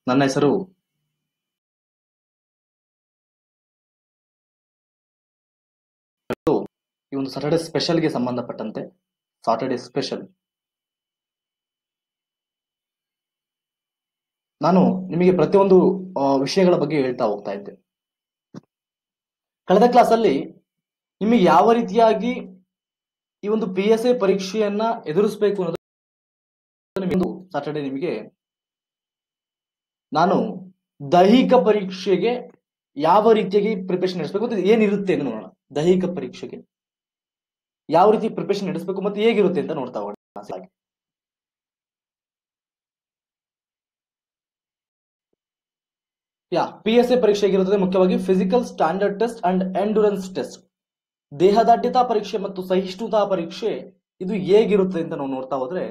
ನನ್ನ ಹೆಸರು ಈ ಒಂದು ಸಾಟರ್ಡೆ ಸ್ಪೆಷಲ್ಗೆ ಸಂಬಂಧಪಟ್ಟಂತೆ ಸಾಟರ್ಡೆ ಸ್ಪೆಷಲ್ ನಾನು ನಿಮಗೆ ಪ್ರತಿಯೊಂದು ಆ, ವಿಷಯಗಳ ಬಗ್ಗೆ ಹೇಳ್ತಾ ಹೋಗ್ತಾ ಇದ್ದೆ ಕಳೆದ ಕ್ಲಾಸಲ್ಲಿ ನಿಮಗೆ ಯಾವ ರೀತಿಯಾಗಿ ಈ ಒಂದು ಪಿ ಎಸ್ ಎ ಪರೀಕ್ಷೆಯನ್ನ ಎದುರಿಸಬೇಕು ಅನ್ನೋದು ನಿಮಗೆ ಸಾಟರ್ಡೆ ನಿಮಗೆ ನಾನು ದೈಹಿಕ ಪರೀಕ್ಷೆಗೆ ಯಾವ ರೀತಿಯಾಗಿ ಪ್ರಿಪರೇಷನ್ ನಡೆಸಬೇಕು ಮತ್ತು ಏನಿರುತ್ತೆ ಅಂತ ನೋಡೋಣ ದೈಹಿಕ ಪರೀಕ್ಷೆಗೆ ಯಾವ ರೀತಿ ಪ್ರಿಪರೇಷನ್ ನಡೆಸಬೇಕು ಮತ್ತು ಹೇಗಿರುತ್ತೆ ಅಂತ ನೋಡ್ತಾ ಹೋಗೋಣ ಹಾಗೆ. ಯಾ ಪಿ ಎಸ್ ಎ ಪರೀಕ್ಷೆ ಹೇಗಿರುತ್ತದೆ ಮುಖ್ಯವಾಗಿ physical standard test and endurance test ದೇಹದಾಢ್ಯತಾ ಪರೀಕ್ಷೆ ಮತ್ತು ಸಹಿಷ್ಣುತಾ ಪರೀಕ್ಷೆ ಇದು ಹೇಗಿರುತ್ತೆ ಅಂತ ನಾವು ನೋಡ್ತಾ ಹೋದ್ರೆ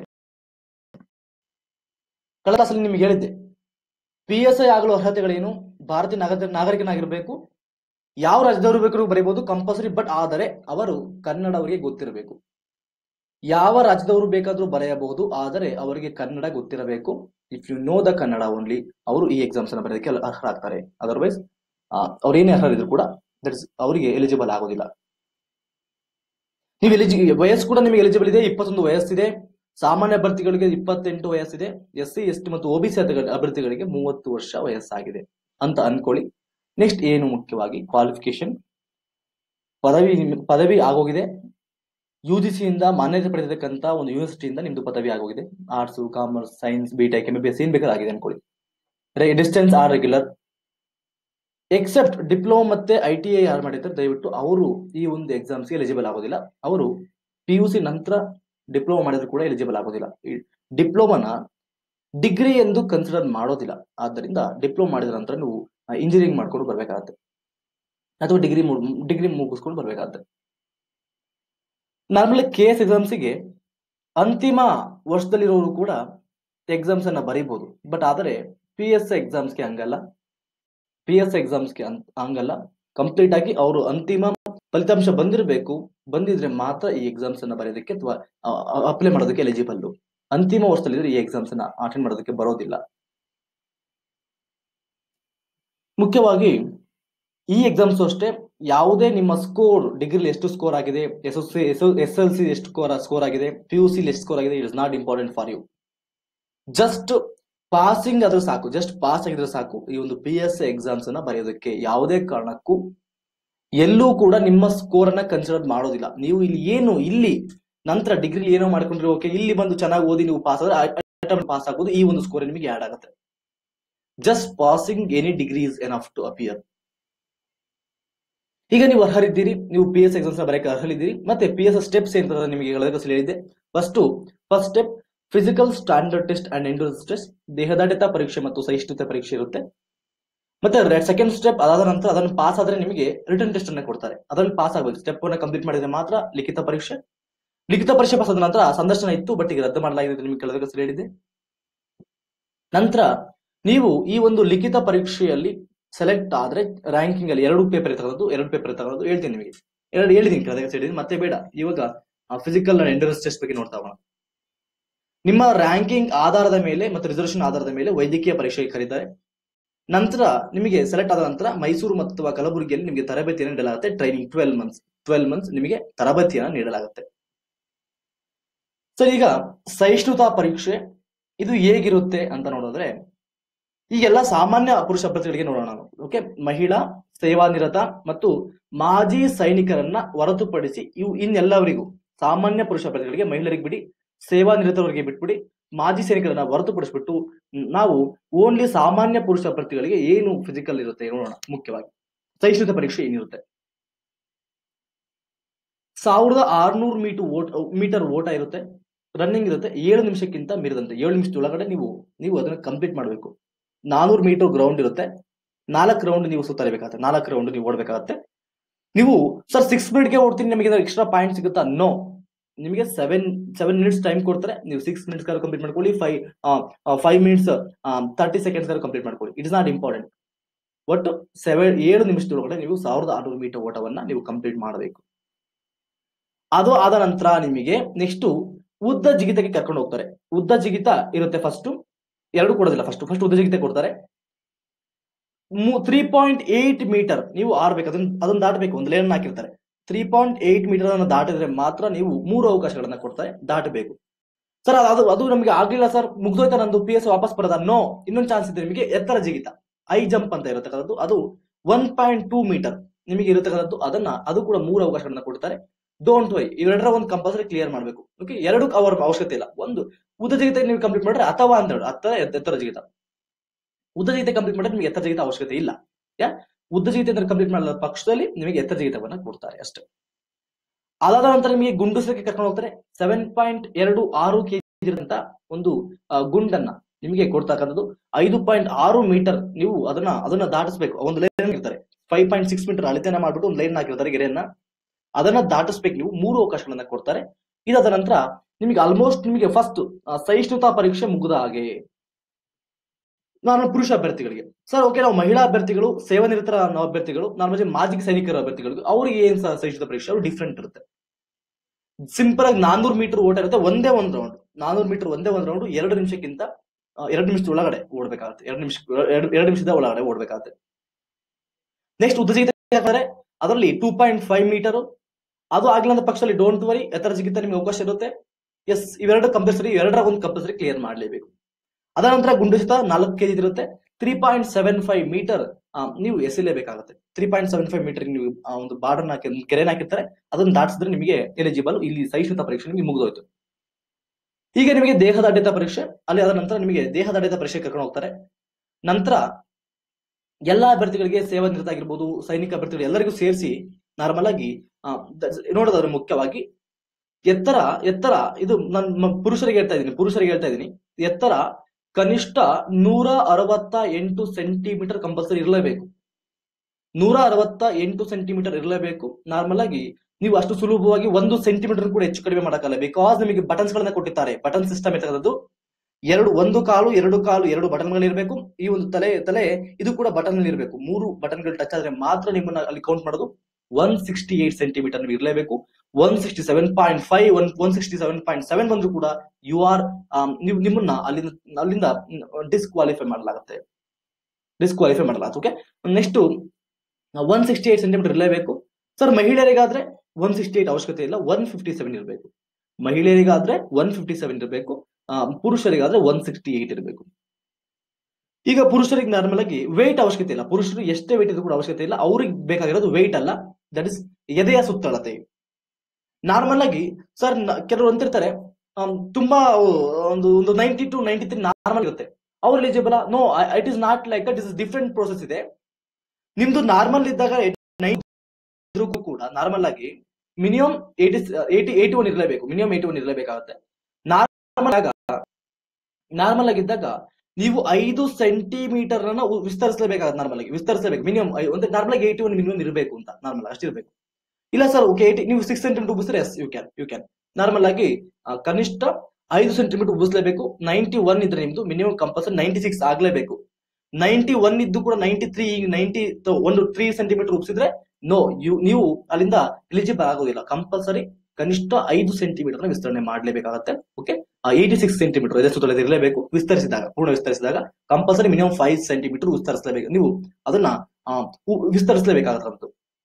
ಕಳೆದ ಕ್ಲಾಸಲ್ಲಿ ನಿಮಗೆ ಹೇಳಿದ್ದೆ ಪಿ ಎಸ್ ಐ ಆಗಲು ಅರ್ಹತೆಗಳೇನು ಭಾರತೀಯ ನಾಗರಿಕ ನಾಗರಿಕನಾಗಿರಬೇಕು ಯಾವ ರಾಜ್ಯದವರು ಬೇಕಾದ್ರೂ ಬರೀಬಹುದು ಕಂಪಲ್ಸರಿ ಬಟ್ ಆದರೆ ಅವರು ಕನ್ನಡ ಅವರಿಗೆ ಗೊತ್ತಿರಬೇಕು ಯಾವ ರಾಜ್ಯದವರು ಬೇಕಾದ್ರೂ ಬರೆಯಬಹುದು ಆದರೆ ಅವರಿಗೆ ಕನ್ನಡ ಗೊತ್ತಿರಬೇಕು if you know the Kannada only ಅವರು ಈ ಎಕ್ಸಾಮ್ಸ್ ಅನ್ನು ಬರೆಯೋದಕ್ಕೆ ಅರ್ಹರಾಗ್ತಾರೆ ಅದರ್ವೈಸ್ ಅವ್ರೇನೇ ಅರ್ಹರಿದ್ರು ಕೂಡ ದಟ್ ಇಸ್ ಅವರಿಗೆ ಎಲಿಜಿಬಲ್ ಆಗೋದಿಲ್ಲ ನೀವು ಎಲಿಜಿ ವಯಸ್ಸು ಕೂಡ ನಿಮಗೆ ಎಲಿಜಿಬಲ್ ಇದೆ ಇಪ್ಪತ್ತೊಂದು ವಯಸ್ಸಿದೆ ಸಾಮಾನ್ಯ ಅಭ್ಯರ್ಥಿಗಳಿಗೆ ಇಪ್ಪತ್ತೆಂಟು ವಯಸ್ಸಿದೆ ಎಸ್ ಸಿ ಎಸ್ ಟಿ ಮತ್ತು ಒಬಿಸಿ ಅಭ್ಯರ್ಥಿಗಳಿಗೆ ಮೂವತ್ತು ವರ್ಷ ವಯಸ್ಸಾಗಿದೆ ಅಂತ ಅನ್ಕೊಳ್ಳಿ ನೆಕ್ಸ್ಟ್ ಏನು ಮುಖ್ಯವಾಗಿ ಕ್ವಾಲಿಫಿಕೇಶನ್ ಪದವಿ ನಿಮ್- ಪದವಿ ಆಗೋಗಿದೆ ಯು ಜಿ ಇಂದ ಮಾನ್ಯತೆ ಪಡೆದಿರ್ತಕ್ಕಂಥ ಒಂದು ಯೂನಿವರ್ಸಿಟಿಯಿಂದ ನಿಮ್ದು ಪದವಿ ಆಗೋಗಿದೆ arts commerce science B tech M B S ಏನ್ ಬೇಕಾದ್ರೆ ಆಗಿದೆ ಅನ್ಕೊಳ್ಳಿ distance or regular except diploma ಮತ್ತೆ ಐ ಟಿ ಐ ಯಾರು ಮಾಡಿರ್ತಾರೆ ದಯವಿಟ್ಟು ಅವರು ಈ ಒಂದು ಎಕ್ಸಾಮ್ಸ್ಗೆ ಎಲಿಜಿಬಲ್ ಆಗೋದಿಲ್ಲ ಅವರು ಪಿ ಯು ಸಿ ನಂತರ ಡಿಪ್ಲೊಮಾ ಮಾಡಿದ್ರು ಕೂಡ ಎಲಿಜಿಬಲ್ ಆಗೋದಿಲ್ಲ ಈ ಡಿಪ್ಲೊಮಾನ ಡಿಗ್ರಿ ಎಂದು ಕನ್ಸಿಡರ್ ಮಾಡೋದಿಲ್ಲ ಆದ್ದರಿಂದ ಡಿಪ್ಲೊಮಾ ಮಾಡಿದ ನಂತರ ನೀವು ಇಂಜಿನಿಯರಿಂಗ್ ಮಾಡ್ಕೊಂಡು ಬರ್ಬೇಕಾಗತ್ತೆ ಅಥವಾ ಡಿಗ್ರಿ ಡಿಗ್ರಿ ಮುಗಿಸ್ಕೊಂಡು ಬರ್ಬೇಕಾಗತ್ತೆ ನಾರ್ಮಲಿ ಕೆ ಎಸ್ ಎಕ್ಸಾಮ್ಸಿಗೆ ಅಂತಿಮ ವರ್ಷದಲ್ಲಿರೋರು ಕೂಡ ಎಕ್ಸಾಮ್ಸ್ ಅನ್ನ ಬರೀಬಹುದು ಬಟ್ ಆದರೆ ಪಿ ಎಸ್ ಎಕ್ಸಾಮ್ಸ್ಗೆ ಹಂಗಲ್ಲ ಪಿ ಎಸ್ ಎಕ್ಸಾಮ್ಸ್ಗೆ ಹಂಗಲ್ಲ ಕಂಪ್ಲೀಟ್ ಆಗಿ ಅವರು ಅಂತಿಮ ಫಲಿತಾಂಶ ಬಂದಿರಬೇಕು ಬಂದಿದ್ರೆ ಮಾತ್ರ ಈ ಎಕ್ಸಾಮ್ಸ್ ಅನ್ನ ಬರೆಯೋದಕ್ಕೆ ಅಥವಾ ಅಪ್ಲೈ ಮಾಡೋದಕ್ಕೆ ಎಲಿಜಿಬಲ್ ಅಂತಿಮ ವರ್ಷದಲ್ಲಿದ್ರೆ ಈ ಎಕ್ಸಾಮ್ಸ್ ಅನ್ನ ಅಟೆಂಡ್ ಮಾಡೋದಕ್ಕೆ ಬರೋದಿಲ್ಲ ಮುಖ್ಯವಾಗಿ ಈ ಎಕ್ಸಾಮ್ಸ್ ಅಷ್ಟೇ ಯಾವುದೇ ನಿಮ್ಮ ಸ್ಕೋರ್ ಡಿಗ್ರಿಲಿ ಎಷ್ಟು ಸ್ಕೋರ್ ಆಗಿದೆ S S C S L C ಎಷ್ಟು ಸ್ಕೋರ್ ಸ್ಕೋರ್ ಆಗಿದೆ ಪಿ ಯು ಸಿ ಎಷ್ಟು ಸ್ಕೋರ್ ಆಗಿದೆ it is not important for you just passing ಆದ್ರೂ ಸಾಕು ಜಸ್ಟ್ ಪಾಸ್ ಆಗಿದ್ರೆ ಸಾಕು ಈ ಒಂದು ಪಿ ಎಸ್ ಎಕ್ಸಾಮ್ಸ್ ಅನ್ನ ಬರೆಯೋದಕ್ಕೆ ಯಾವುದೇ ಕಾರಣಕ್ಕೂ ಎಲ್ಲೂ ಕೂಡ ನಿಮ್ಮ ಸ್ಕೋರ್ ಅನ್ನ ಕನ್ಸಿಡರ್ ಮಾಡೋದಿಲ್ಲ ನೀವು ಇಲ್ಲಿ ಏನು ಇಲ್ಲಿ ನಂತರ ಡಿಗ್ರಿ ಏನೋ ಮಾಡ್ಕೊಂಡ್ರೆ ಓಕೆ ಇಲ್ಲಿ ಬಂದು ಚೆನ್ನಾಗಿ ಓದಿ ನೀವು ಪಾಸ್ ಆದ್ರೆ ಪಾಸ್ ಆಗೋದು ಈ ಒಂದು ಸ್ಕೋರ್ ನಿಮಗೆ ಆಡ್ ಆಗುತ್ತೆ just passing any degree is enough to appear ಈಗ ನೀವು ಅರ್ಹರಿದ್ದೀರಿ ನೀವು ಪಿ ಎಸ್ ಎಕ್ಸಾಮ್ಸ್ ಬರೆಯಕ್ಕೆ ಅರ್ಹರಿದ್ದೀರಿ ಮತ್ತೆ ಪಿ ಎಸ್ ಸ್ಟೆಪ್ಸ್ ಏನ್ ಬರ್ತದೆ ನಿಮಗೆ ಕಳೆದ ಹೇಳಿದ್ದೆ first first step physical standard test and endurance test ದೇಹದಾಢ್ಯತಾ ಪರೀಕ್ಷೆ ಮತ್ತು ಸಹಿಷ್ಣುತೆ ಪರೀಕ್ಷೆ ಇರುತ್ತೆ ಮತ್ತೆ ಸೆಕೆಂಡ್ ಸ್ಟೆಪ್ ಅದಾದ ನಂತರ ಅದನ್ನು ಪಾಸ್ ಆದ್ರೆ ನಿಮಗೆ ರಿಟರ್ನ್ ಟೆಸ್ಟ್ ಅನ್ನ ಕೊಡ್ತಾರೆ ಅದರಲ್ಲಿ ಪಾಸ್ ಆಗಬೇಕು ಸ್ಟೆಪ್ ಅನ್ನ ಕಂಪ್ಲೀಟ್ ಮಾಡಿದ್ರೆ ಮಾತ್ರ ಲಿಖಿತ ಪರೀಕ್ಷೆ ಲಿಖಿತ ಪರೀಕ್ಷೆ ಪಾಸ್ ಆದ ನಂತರ ಸಂದರ್ಶನ ಇತ್ತು ಬಟ್ ಈಗ ರದ್ದು ಮಾಡಲಾಗಿದೆ ಅಂತ ನಿಮಗೆ ಕಳೆದ ಹೇಳಿದ್ದೆ ನಂತರ ನೀವು ಈ ಒಂದು ಲಿಖಿತ ಪರೀಕ್ಷೆಯಲ್ಲಿ ಸೆಲೆಕ್ಟ್ ಆದ್ರೆ ರ್ಯಾಂಕಿಂಗ್ ಅಲ್ಲಿ ಎರಡು ಪೇಪರ್ ತಗೊಳ್ಳೋದು ಎರಡು ಪೇಪರ್ ತಗೊಳ್ಳೋದು ಹೇಳ್ತೀನಿ ನಿಮಗೆ ಎರಡು ಹೇಳಿದೀನಿ ಕಳೆದ ಹೇಳಿದೀನಿ ಮತ್ತೆ ಬೇಡ ಇವಾಗ ಫಿಸಿಕಲ್ ಅಂಡ್ ಎಂಡೂರೆನ್ಸ್ ಟೆಸ್ಟ್ ಬಗ್ಗೆ ನೋಡ್ತಾ ಹೋಗೋಣ ನಿಮ್ಮ ರ್ಯಾಂಕಿಂಗ್ ಆಧಾರದ ಮೇಲೆ ಮತ್ತು ರಿಸರ್ವೇಶನ್ ಆಧಾರದ ಮೇಲೆ ವೈದ್ಯಕೀಯ ಪರೀಕ್ಷೆಗೆ ಕರೀತಾರೆ ನಂತರ ನಿಮಗೆ ಸೆಲೆಕ್ಟ್ ಆದ ನಂತರ ಮೈಸೂರು ಮತ್ತು ಅಥವಾ ಕಲಬುರಗಿಯಲ್ಲಿ ನಿಮಗೆ ತರಬೇತಿಯನ್ನು ನೀಡಲಾಗುತ್ತೆ training twelve months twelve months ನಿಮಗೆ ತರಬೇತಿಯನ್ನು ನೀಡಲಾಗುತ್ತೆ ಸರ್ ಈಗ ಸಹಿಷ್ಣುತಾ ಪರೀಕ್ಷೆ ಇದು ಹೇಗಿರುತ್ತೆ ಅಂತ ನೋಡಿದ್ರೆ ಈಗೆಲ್ಲ ಸಾಮಾನ್ಯ ಪುರುಷ ಅಭ್ಯರ್ಥಿಗಳಿಗೆ ನೋಡೋಣ ನಾವು ಓಕೆ ಮಹಿಳಾ ಸೇವಾನಿರತ ಮತ್ತು ಮಾಜಿ ಸೈನಿಕರನ್ನ ಹೊರತುಪಡಿಸಿ ಇವು ಇನ್ನೆಲ್ಲವರಿಗೂ ಸಾಮಾನ್ಯ ಪುರುಷ ಅಭ್ಯರ್ಥಿಗಳಿಗೆ ಮಹಿಳೆಯರಿಗೆ ಬಿಡಿ ಸೇವಾನಿರತವರಿಗೆ ಬಿಟ್ಬಿಡಿ ಮಾಜಿ ಸೈನಿಕರನ್ನ ಹೊರತುಪಡಿಸ್ಬಿಟ್ಟು ನಾವು ಓನ್ಲಿ ಸಾಮಾನ್ಯ ಪುರುಷ ಅಭ್ಯರ್ಥಿಗಳಿಗೆ ಏನು ಫಿಸಿಕಲ್ ಇರುತ್ತೆ ನೋಡೋಣ ಮುಖ್ಯವಾಗಿ ಸಹಿಷ್ಣುತೆ ಪರೀಕ್ಷೆ ಏನಿರುತ್ತೆ ಸಾವಿರದ ಆರ್ನೂರು ಮೀಟರ್ ಓಟ್ ಮೀಟರ್ ಓಟ ಇರುತ್ತೆ ರನ್ನಿಂಗ್ ಇರುತ್ತೆ ಏಳು ನಿಮಿಷಕ್ಕಿಂತ ಮೀರಿದಂತೆ ಏಳು ನಿಮಿಷದೊಳಗಡೆ ನೀವು ನೀವು ಅದನ್ನ ಕಂಪ್ಲೀಟ್ ಮಾಡಬೇಕು ನಾನೂರು ಮೀಟರ್ ಗ್ರೌಂಡ್ ಇರುತ್ತೆ ನಾಲ್ಕು ರೌಂಡ್ ನೀವು ಸುತ್ತಲೇಬೇಕಾಗುತ್ತೆ ನಾಲ್ಕು ರೌಂಡ್ ನೀವು ಓಡಬೇಕಾಗತ್ತೆ ನೀವು ಸರ್ ಸಿಕ್ಸ್ ಮಿನಿಟ್ಗೆ ಓಡ್ತೀನಿ ನಿಮಗೆ ಎಕ್ಸ್ಟ್ರಾ ಪಾಯಿಂಟ್ ಸಿಗುತ್ತಾ ನೋ ನಿಮಗೆ ಸೆವೆನ್ ಸೆವೆನ್ ಮಿನಿಟ್ಸ್ ಟೈಮ್ ಕೊಡ್ತಾರೆ ನೀವು ಸಿಕ್ಸ್ ಮಿನಿಟ್ಸ್ ಕಂಪ್ಲೀಟ್ ಮಾಡ್ಕೊಳ್ಳಿ five five minutes thirty seconds complete ಮಾಡ್ಕೊಳ್ಳಿ ಇಟ್ ಇಸ್ ನಾಟ್ ಇಂಪಾರ್ಟೆಂಟ್ ಒಟ್ಟು ಸೆವೆನ್ ಏಳು ನಿಮಿಷದೊಳಗಡೆ ನೀವು ಸಾವಿರದ ಆರುನೂರು ಮೀಟರ್ ಓಟವನ್ನ ನೀವು ಕಂಪ್ಲೀಟ್ ಮಾಡಬೇಕು ಅದು ಆದ ನಂತರ ನಿಮಗೆ ನೆಕ್ಸ್ಟ್ ಉದ್ದ ಜಿಗಿತಕ್ಕೆ ಕರ್ಕೊಂಡು ಹೋಗ್ತಾರೆ ಉದ್ದ ಜಿಗಿತ ಇರುತ್ತೆ ಫಸ್ಟ್ ಎರಡು ಕೊಡೋದಿಲ್ಲ ಫಸ್ಟ್ ಫಸ್ಟ್ ಉದ್ದಜಿಗಿತ ಕೊಡ್ತಾರೆ ತ್ರೀ ಪಾಯಿಂಟ್ ಏಟ್ ಮೀಟರ್ ನೀವು ಆರ್ಬೇಕು ಅದನ್ನ ಅದನ್ನ ದಾಟಬೇಕು ಒಂದು ಲೇನ್ ಹಾಕಿರ್ತಾರೆ ತ್ರೀ ಪಾಯಿಂಟ್ ಏಟ್ ಮೀಟರ್ ಅನ್ನು ದಾಟಿದ್ರೆ ಮಾತ್ರ ನೀವು ಮೂರು ಅವಕಾಶಗಳನ್ನ ಕೊಡ್ತಾರೆ ದಾಟಬೇಕು ಸರ್ ಅದು ಅದು ನಮಗೆ ಆಗ್ಲಿಲ್ಲ ಸರ್ ಮುಗ್ದೋಯ್ತಾ ನಂದು ಪಿ ಎಸ್ ವಾಪಸ್ ಬರೋದ ನೋ ಇನ್ನೊಂದು ಚಾನ್ಸ್ ಇದೆ ನಿಮಗೆ ಎತ್ತರ ಜಿಗಿತ ಐ ಜಂಪ್ ಅಂತ ಇರತಕ್ಕಂಥದ್ದು ಅದು ಒನ್ ಪಾಯಿಂಟ್ ಟೂ ಮೀಟರ್ ನಿಮಗೆ ಇರತಕ್ಕಂಥದ್ದು ಅದನ್ನ ಅದು ಕೂಡ ಮೂರು ಅವಕಾಶಗಳನ್ನ ಕೊಡ್ತಾರೆ ಡೋಂಟ್ ವೈ ಇವೆರಡರ ಒಂದು ಕಂಪಲ್ಸರಿ ಕ್ಲಿಯರ್ ಮಾಡಬೇಕು ಓಕೆ ಎರಡು ಅವರ ಅವಶ್ಯಕತೆ ಇಲ್ಲ ಒಂದು ಉದ್ದ ಜಿಗಿತ ನೀವು ಕಂಪ್ಲೀಟ್ ಮಾಡಿದ್ರೆ ಅಥವಾ ಅಂತ ಹೇಳಿ ಅಥವಾ ಎತ್ತರ ಜಿಗಿತ ಉದ್ದ ಜಿಗಿತ ಕಂಪ್ಲೀಟ್ ಮಾಡಿದ್ರೆ ನಿಮಗೆ ಎತ್ತರ ಜಿಗಿತ ಅವಶ್ಯಕತೆ ಇಲ್ಲ ಯಾ ಉದ್ದ ಜಿಗಿತ ಕಂಪ್ಲೀಟ್ ಮಾಡಲ ಪಕ್ಷದಲ್ಲಿ ನಿಮಗೆ ಎತ್ತರ ಜಿಗಿತವನ್ನ ಕೊಡ್ತಾರೆ ಅಷ್ಟೇ ಅದಾದ ನಂತರ ನಿಮಗೆ ಗುಂಡುಸಕ್ಕೆ ಕರ್ಕೊಂಡು ಹೋಗ್ತಾರೆ ಸೆವೆನ್ ಪಾಯಿಂಟ್ ಎರಡು ಆರು ಕೆಜಿ ಅಂತ ಒಂದು ಆ, ಗುಂಡನ್ನ ನಿಮಗೆ ಕೊಡ್ತಕ್ಕಂಥದ್ದು ಐದು ಪಾಯಿಂಟ್ ಆರು ಮೀಟರ್ ನೀವು ಅದನ್ನ ಅದನ್ನ ದಾಟಿಸ್ಬೇಕು ಒಂದು ಲೈನ್ ಇರ್ತಾರೆ ಫೈವ್ ಪಾಯಿಂಟ್ ಸಿಕ್ಸ್ ಮೀಟರ್ ಅಳತೆನ ಮಾಡ್ಬಿಟ್ಟು ಒಂದು ಲೈನ್ ಹಾಕಿರ್ತಾರೆ ಗೆರೆಯನ್ನ ಅದನ್ನ ದಾಟಿಸ್ಬೇಕು ನೀವು ಮೂರು ಅವಕಾಶಗಳನ್ನ ಕೊಡ್ತಾರೆ ಇದಾದ ನಂತರ ನಿಮಗೆ ಆಲ್ಮೋಸ್ಟ್ ನಿಮಗೆ ಫಸ್ಟ್ ಸಹಿಷ್ಣುತಾ ಪರೀಕ್ಷೆ ಮುಗಿದ ಹಾಗೆ ನಾನು ಪುರುಷ ಅಭ್ಯರ್ಥಿಗಳಿಗೆ ಸರ್ ಓಕೆ ನಾವು ಮಹಿಳಾ ಅಭ್ಯರ್ಥಿಗಳು ಸೇವಾನಿರತರ ನಾವು ಅಭ್ಯರ್ಥಿಗಳು ನಾರ್ಮಲಿ ಮಾಜಿ ಸೈನಿಕರ ಅಭ್ಯರ್ಥಿಗಳಿಗೆ ಅವ್ರಿಗೆ ಏನ್ ಸ- ಸಹಿಷ್ಣುತಾ ಪರೀಕ್ಷೆ ಅವ್ರು ಡಿಫ್ರೆಂಟ್ ಇರುತ್ತೆ ಸಿಂಪಲ್ ಆಗಿ ನಾನೂರು ಮೀಟರ್ ಓಟ ಇರುತ್ತೆ ಒಂದೇ ಒಂದು ರೌಂಡ್ ನಾನೂರು ಮೀಟರ್ ಒಂದೇ ಒಂದು ರೌಂಡ್ ಎರಡು ನಿಮಿಷಕ್ಕಿಂತ ಆ, ಎರಡು ನಿಮಿಷದ ಒಳಗಡೆ ಓಡ್ಬೇಕಾಗುತ್ತೆ ಎರಡು ನಿಮಿಷ ಎರಡು ಎರಡು ನಿಮಿಷದ ಒಳಗಡೆ ಓಡ್ಬೇಕಾಗುತ್ತೆ ನೆಕ್ಸ್ಟ್ ಉದ್ದ ಜಿಗಿತ ಹಾಕಿದ್ರೆ ಅದರಲ್ಲಿ ಟೂ ಪಾಯಿಂಟ್ ಫೈವ್ ಮೀಟರ್ ಅದು ಆಗಿಲ್ಲ ಅಂತ ಪಕ್ಷದಲ್ಲಿ ಡೋಂಟ್ ವರಿ ಎತ್ತರ ಜಿಗಿತ ನಿಮಗೆ ಅವಕಾಶ ಇರುತ್ತೆ ಎಸ್ ಇವೆರಡು ಕಂಪಲ್ಸರಿ ಎರಡರ ಒಂದು ಕಂಪಲ್ಸರಿ ಕ್ಲಿಯರ್ ಮಾಡಲೇಬೇಕು ಅದರ ನಂತರ ಗುಂಡುಸಿತ ನಾಲ್ಕು ಕೆಜಿ ಇರುತ್ತೆ three point seven five meter ನೀವು ಎಸೆಲೇಬೇಕಾಗುತ್ತೆ three point seven five meter ನೀವು ಆ, ಒಂದು ಬಾರ್ಡರ್ ಹಾಕಿ ಕೆರೆನ ಹಾಕಿರ್ತಾರೆ ಅದನ್ನ ದಾಟಿಸಿದ್ರೆ ನಿಮಗೆ ಎಲಿಜಿಬಲ್ ಇಲ್ಲಿ ಸಹಿಷ್ಣುತಾ ಪರೀಕ್ಷೆ ನಿಮಗೆ ಮುಗಿದೋಯ್ತು ಈಗ ನಿಮಗೆ ದೇಹದ ಅಡ್ಡಿತ ಪರೀಕ್ಷೆ ಅಲ್ಲಿ ಅದರ ನಂತರ ನಿಮಗೆ ದೇಹದ ಅಡ್ಡಿತ ಪರೀಕ್ಷೆ ಕರ್ಕೊಂಡು ಹೋಗ್ತಾರೆ ನಂತರ ಎಲ್ಲಾ ಅಭ್ಯರ್ಥಿಗಳಿಗೆ ಸೇವಾ ನಿರತ ಆಗಿರ್ಬೋದು ಸೈನಿಕ ಅಭ್ಯರ್ಥಿಗಳು ಎಲ್ಲರಿಗೂ ಸೇರಿಸಿ ನಾರ್ಮಲ್ ಆಗಿ ಆ, ದ- ನೋಡೋದಾದ್ರೆ ಮುಖ್ಯವಾಗಿ ಎತ್ತರ ಎತ್ತರ ಇದು ನನ್ನ ಪುರುಷರಿಗೆ ಹೇಳ್ತಾ ಇದ್ದೀನಿ ಪುರುಷರಿಗೆ ಹೇಳ್ತಾ ಇದ್ದೀನಿ ಎತ್ತರ ಕನಿಷ್ಠ ನೂರ ಅರವತ್ತ ಎಂಟು ಸೆಂಟಿಮೀಟರ್ ಕಂಪಲ್ಸರಿ ಇರಲೇಬೇಕು ನೂರ ಅರವತ್ತ ಎಂಟು ಸೆಂಟಿಮೀಟರ್ ಇರಲೇಬೇಕು ನಾರ್ಮಲ್ ಆಗಿ ನೀವು ಅಷ್ಟು ಸುಲಭವಾಗಿ ಒಂದು ಸೆಂಟಿಮೀಟರ್ ಕೂಡ ಹೆಚ್ಚು ಕಡಿಮೆ ಮಾಡಕ್ಕಲ್ಲ ಬಿಕಾಸ್ ನಿಮಗೆ ಬಟನ್ಸ್ ಗಳನ್ನ ಕೊಟ್ಟಿದ್ದಾರೆ ಬಟನ್ ಸಿಸ್ಟಮ್ ಇರ್ತಕ್ಕಂಥದ್ದು ಎರಡು ಒಂದು ಕಾಲು ಎರಡು ಕಾಲು ಎರಡು ಬಟನ್ ಇರಬೇಕು ಈ ಒಂದು ತಲೆ ತಲೆ ಇದು ಕೂಡ ಬಟನ್ ಇರಬೇಕು ಮೂರು ಬಟನ್ ಗಳು ಟಚ್ ಆದ್ರೆ ಮಾತ್ರ ನಿಮ್ಮನ್ನ ಅಲ್ಲಿ ಕೌಂಟ್ ಮಾಡೋದು ಒನ್ ಸಿಕ್ಸ್ಟಿ ಏಟ್ ಸೆಂಟಿಮೀಟರ್ ನೀವು ಇರಲೇಬೇಕು one sixty seven point five one one sixty seven point seven ಬಂದ್ರು ಕೂಡ ಯು ಆರ್ ನೀವು ನಿಮ್ಮನ್ನ ಅಲ್ಲಿಂದ ಅಲ್ಲಿಂದ ಡಿಸ್ಕ್ವಾಲಿಫೈ ಮಾಡಲಾಗುತ್ತೆ ಡಿಸ್ಕ್ವಾಲಿಫೈ ಮಾಡಲಾಗುತ್ತೆ okay next one sixty eight centimeter ಇರಲೇಬೇಕು ಸರ್ ಮಹಿಳೆಯರಿಗಾದ್ರೆ ಒನ್ ಸಿಕ್ಸ್ಟಿ ಏಟ್ ಅವಶ್ಯಕತೆ ಇಲ್ಲ ಒನ್ ಫಿಫ್ಟಿ ಸೆವೆನ್ ಇರಬೇಕು ಮಹಿಳೆಯರಿಗಾದ್ರೆ ಒನ್ ಫಿಫ್ಟಿ ಸೆವೆನ್ ಇರಬೇಕು ಪುರುಷರಿಗಾದ್ರೆ ಒನ್ ಸಿಕ್ಸ್ಟಿ ಏಟ್ ಇರಬೇಕು ಈಗ ಪುರುಷರಿಗೆ ನಾರ್ಮಲ್ ಆಗಿ ವೆಯ್ಟ್ ಅವಶ್ಯಕತೆ ಇಲ್ಲ ಪುರುಷರು ಎಷ್ಟೇ ವೆಯ್ಟ್ ಇದ್ರೂ ಕೂಡ ಅವಶ್ಯಕತೆ ಇಲ್ಲ ಅವ್ರಿಗೆ ಬೇಕಾಗಿರೋದು ವೆಯ್ಟ್ ಅಲ್ಲ ದಟ್ ಇಸ್ ಎದೆಯ ಸುತ್ತಳತೆ ನಾರ್ಮಲ್ ಆಗಿ ಸರ್ ಕೆಲವರು ಅಂತಿರ್ತಾರೆ ಆಮ್, ತುಂಬಾ ಒಂದು ಒಂದು ninety two ninety three normal ಇರುತ್ತೆ ಅವ್ರು eligible no it is not like that is different process ಇದೆ ನಿಮ್ದು ನಾರ್ಮಲ್ ಇದ್ದಾಗ ಇದ್ರೂ ಕೂಡ ನಾರ್ಮಲ್ ಆಗಿ minimum eighty eighty eighty one ಇರಲೇಬೇಕು ಮಿನಿಮಮ್ ಏಟಿ ಒನ್ ಇರಲೇಬೇಕಾಗುತ್ತೆ ನಾರ್ಮಲ್ ಆಗ ನಾರ್ಮಲ್ ಆಗಿದ್ದಾಗ ನೀವು ಐದು ಸೆಂಟಿಮೀಟರ್ ಅನ್ನ ಉ- ವಿಸ್ತರಿಸಲೇಬೇಕಾಗುತ್ತೆ ನಾರ್ಮಲ್ ಆಗಿ ವಿಸ್ತರಿಸಬೇಕು ಮಿನಿಮಮ್ ಒಂದು ನಾರ್ಮಲ್ ಆಗಿ ಏಟಿ ಒನ್ ಮಿನಿಮಮ್ ಇರಬೇಕು ಅಂತ ನಾರ್ಮಲ್ ಅಷ್ಟಿರ್ಬೇಕು ಇಲ್ಲ ಸರ್ ಓಕೆ ಏಟಿ ನೀವು ಸಿಕ್ಸ್ ಸೆಂಟಿಮೀಟರ್ ಉಬ್ಬಿಸಿದ್ರೆ yes you can you can normal ಆಗಿ ಆ, ಕನಿಷ್ಠ ಐದು ಸೆಂಟಿಮೀಟರ್ ಉಬ್ಬಿಸಲೇಬೇಕು ನೈಂಟಿ ಒನ್ ಇದ್ರೆ ನಿಮ್ದು ಮಿನಿಮಮ್ ಕಂಪಲ್ಸರಿ ನೈಂಟಿ ಸಿಕ್ಸ್ ಆಗ್ಲೇಬೇಕು ನೈಂಟಿ ಒನ್ ಇದ್ದು ಕೂಡ ನೈಂಟಿ ತ್ರೀ ನೈಂಟಿ ಒಂದು ತ್ರೀ ಸೆಂಟಿಮೀಟರ್ ಉಬ್ಸಿದ್ರೆ ನೋ ಯು ನೀವು ಅಲ್ಲಿಂದ ಎಲಿಜಿಬಲ್ ಆಗೋದಿಲ್ಲ ಕಂಪಲ್ಸರಿ ಕನಿಷ್ಠ ಐದು ಸೆಂಟಿಮೀಟರ್ ವಿಸ್ತರಣೆ ಮಾಡಲೇಬೇಕಾಗತ್ತೆ ಓಕೆ ಏಯ್ಟಿ ಸಿಕ್ಸ್ ಸೆಂಟಿಮೀಟರ್ ಎದೆ ಸುತ್ತಳತೆ ಇರಲೇಬೇಕು ವಿಸ್ತರಿಸಿದಾಗ ಪೂರ್ಣ ವಿಸ್ತರಿಸಿದಾಗ ಕಂಪಲ್ಸರಿ ಮಿನಿಮಮ್ ಫೈವ್ ಸೆಂಟಿಮೀಟರ್ ವಿಸ್ತರಿಸಲೇಬೇಕು ನೀವು ಅದನ್ನ ಆ, ಉ- ವಿಸ್ತರಿಸಲೇಬೇಕಾಗತ್ತೆ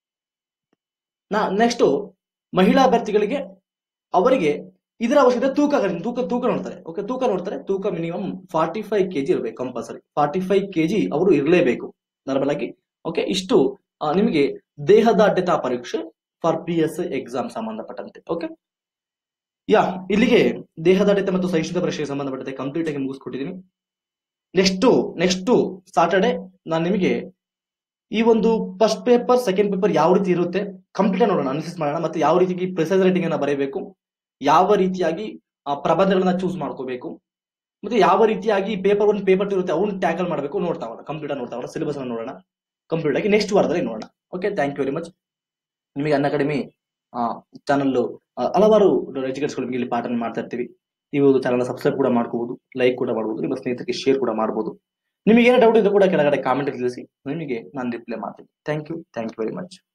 ನಾ ನೆಕ್ಸ್ಟ್ ಮಹಿಳಾ ಅಭ್ಯರ್ಥಿಗಳಿಗೆ ಅವರಿಗೆ ಇದರ ಅವಶ್ಯಕತೆ ತೂಕ ಕಡಿಮೆ- ತೂಕ ತೂಕ ನೋಡ್ತಾರೆ ಓಕೆ ತೂಕ ನೋಡ್ತಾರೆ ತೂಕ ಮಿನಿಮಮ್ ಫಾರ್ಟಿ ಫೈವ್ ಕೆಜಿ ಇರಬೇಕು ಕಂಪಲ್ಸರಿ ಫಾರ್ಟಿ ಫೈವ್ ಕೆಜಿ ಅವರು ಇರಲೇಬೇಕು ನಾರ್ಮಲ್ ಆಗಿ ಓಕೆ ಇಷ್ಟು ಆ, ನಿಮಗೆ ದೇಹದಾಢ್ಯತಾ ಪರೀಕ್ಷೆ ಫಾರ್ ಪಿ ಎಸ್ ಎಕ್ಸಾಮ್ ಸಂಬಂಧಪಟ್ಟಂತೆ ಓಕೆ ಯಾ ಇಲ್ಲಿಗೆ ದೇಹದಾಢ್ಯತೆ ಮತ್ತು ಸಹಿಷ್ಣುತಾ ಪರೀಕ್ಷೆಗೆ ಸಂಬಂಧಪಟ್ಟಂತೆ ಕಂಪ್ಲೀಟ್ ಆಗಿ ಮುಗಿಸ್ಕೊಟ್ಟಿದ್ದೀನಿ ನೆಕ್ಸ್ಟ್ ನೆಕ್ಸ್ಟ್ ಸಾಟರ್ಡೆ ನಾನು ನಿಮಗೆ ಈ ಒಂದು ಫಸ್ಟ್ ಪೇಪರ್ ಸೆಕೆಂಡ್ ಪೇಪರ್ ಯಾವ ರೀತಿ ಇರುತ್ತೆ ಕಂಪ್ಲೀಟ್ ನೋಡೋಣ ಅನಾಲಿಸಿಸ್ ಮಾಡೋಣ ಮತ್ತೆ ಯಾವ ರೀತಿ ಪ್ರೆಸೈಸ್ ರೈಟಿಂಗ್ ಅನ್ನ ಬರೀಬೇಕು ಯಾವ ರೀತಿಯಾಗಿ ಆ, ಪ್ರಬಂಧಗಳನ್ನ ಚೂಸ್ ಮಾಡ್ಕೋಬೇಕು ಮತ್ತೆ ಯಾವ ರೀತಿಯಾಗಿ ಪೇಪರ್ ಒನ್ ಪೇಪರ್ ಟು ಇರುತ್ತೆ ಅವ್ನು ಟ್ಯಾಕಲ್ ಮಾಡಬೇಕು ನೋಡ್ತಾ ಹೋಗೋಣ ಕಂಪ್ಲೀಟ್ ನೋಡ್ತಾ ಹೋಗೋಣ ಸಿಲೆಬಸ್ ಅನ್ನ ನೋಡೋಣ ಕಂಪ್ಲೀಟ್ ಆಗಿ ನೆಕ್ಸ್ಟ್ ವಾರದಲ್ಲಿ ನೋಡೋಣ okay thank you very much ನಿಮಗೆ ಅನ್ ಅಕಾಡೆಮಿ ಚಾನಲ್ ಹಲವಾರು ಎಜುಕೇಟ್ಸ್ಗಳು ನಿಮಗೆ ಇಲ್ಲಿ ಪಾಠ ಮಾಡ್ತಾ ಇರ್ತೀವಿ ಈ ಒಂದು ಚಾನಲ್ ಸಬ್ಸ್ಕ್ರೈಬ್ ಕೂಡ ಮಾಡ್ಕೋಬಹುದು ಲೈಕ್ ಕೂಡ ಮಾಡಬಹುದು ನಿಮ್ಮ ಸ್ನೇಹಿತರಿಗೆ ಶೇರ್ ಕೂಡ ಮಾಡಬಹುದು ನಿಮಗೆ ಏನೋ ಡೌಟ್ ಇದ್ರೂ ಕೂಡ ಕೆಳಗಡೆ ಕಾಮೆಂಟ್ ತಿಳಿಸಿ ನಿಮಗೆ ನಾನು ರಿಪ್ಲೈ ಮಾಡ್ತೀನಿ thank you thank you very much